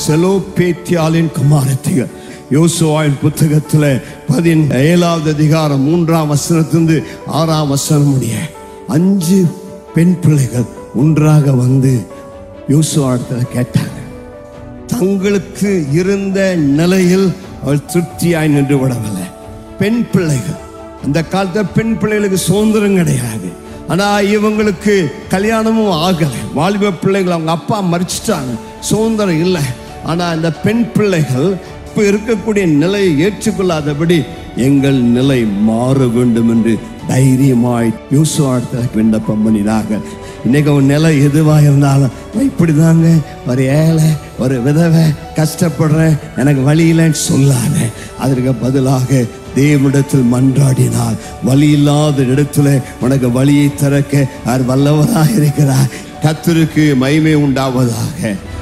sello பேத்தியாலின் குமாரத்திகள் யோசுவாவின் புத்தகத்தில் பதின் ஏழாவது அதிகாரம் மூன்றாம் வசனத்திலிருந்து ஆறாம் வசனம் முடிய அஞ்சு பெண் பிள்ளைகள் ஒன்றாக வந்து யோசுவாடத்தில் கேட்டாங்க தங்களுக்கு இருந்த நிலையில் அவள் திருப்தியாய் நின்று விடவில்லை பெண் பிள்ளைகள் அந்த காலத்தில் பெண் பிள்ளைகளுக்கு சுதந்திரம் கிடையாது ஆனா இவங்களுக்கு கல்யாணமும் ஆகலை வாலிப பிள்ளைகள் அவங்க அப்பா மறிச்சிட்டாங்க சுதந்திரம் இல்லை ஆனா இந்த பெண் பிள்ளைகள் இப்ப இருக்கக்கூடிய நிலையை ஏற்றுக்கொள்ளாதபடி எங்கள் நிலை மாற வேண்டும் என்று தைரியமாய் யோசுவாடத்தில் விண்ணப்பம் பண்ணினார்கள் இன்னைக்கு உன் நிலை எதுவா இருந்தாலும் இப்படி தாங்க ஒரு ஏழை ஒரு விதவை கஷ்டப்படுறேன் எனக்கு வழி இல்லைன்னு சொல்லாத அதற்கு பதிலாக தேவனிடத்தில் மன்றாடினார் வழி இல்லாத இடத்துல உனக்கு வழியை திறக்க அவர் வல்லவராக இருக்கிறார் கத்தருக்கு மகிமை உண்டாவதாக